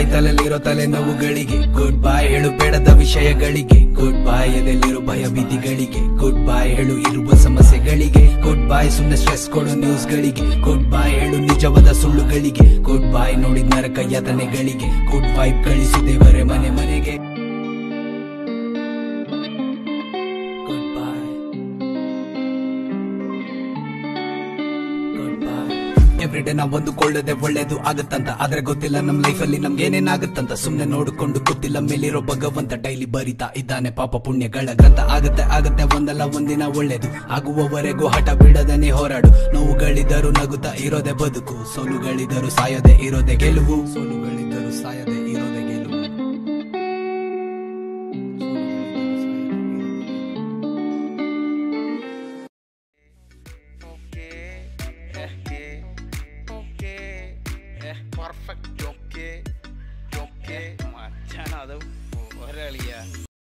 ಬಾಯ್ ತಲೆಲಿರೋ ತಲೆನೋವುಗಳಿಗೆ good ಬಾಯ್ ಹೇಳು ಬೇಡದ ವಿಷಯಗಳಿಗೆ ಗುಡ್ ಬಾಯ್ ಎದೆಲಿರೋ ಭಯ ಭೀತಿಗಳಿಗೆ ಗುಡ್ ಬಾಯ್ ಹೇಳು ಇರುವ ಸಮಸ್ಯೆಗಳಿಗೆ ಗುಡ್ ಬಾಯ್ ಸುಮ್ನೆ ಸ್ಟ್ರೆಸ್ ಕೊಡೋ ನ್ಯೂಸ್ ಗಳಿಗೆ ಗುಡ್ ಬಾಯ್ ಹೇಳು ನಿಜವಾದ ಸುಳ್ಳುಗಳಿಗೆ ಗುಡ್ ಬಾಯ್ ನೋಡಿದ ನರಕ ಯಾತನೆಗಳಿಗೆ ಗುಡ್ ವೈಬ್ ಕಳಿಸು ದೇವರೇ ಮನೆ ಮನೆಗೆ goodbye goodbye every day ನಾವ್ ಒಂದುಕೊಳ್ಳದೆ ಒಳ್ಳೇದು ಆಗತ್ತಂತ ಆದ್ರೆ ಗೊತ್ತಿಲ್ಲ ನಮ್ ಲೈಫ್ ಅಲ್ಲಿ ನಮ್ಗೆ ಏನೇನಾಗತ್ತಂತ ಸುಮ್ನೆ ನೋಡಿಕೊಂಡು ಗೊತ್ತಿಲ್ಲ ಮೇಲಿರೋ ಭಗವಂತ ಡೈಲಿ ಬರಿತಾ ಇದ್ದಾನೆ ಪಾಪ ಪುಣ್ಯಗಳ ಗ್ರಂಥ ಆಗತ್ತೆ ಆಗತ್ತೆ ಒಂದಲ್ಲ ಒಂದಿನ ಒಳ್ಳೇದು ಆಗುವವರೆಗೂ ಹಠ ಬಿಡದನೆ ಹೋರಾಡು ನೋವುಗಳಿದ್ದರೂ ನಗುತ್ತಾ ಇರೋದೆ ಬದುಕು ಸೋಲುಗಳಿದ್ದರೂ ಸಾಯದೆ ಇರೋದೆ ಗೆಲುವು ಸೋಲುಗಳಿದ್ದರೂ ಸಾಯದೆ ಇರೋದೆ ಗೆಲುವು Okay, okay, okay, eh, perfect, okay, okay. മച്ചാണ് അത് ഒരളിയ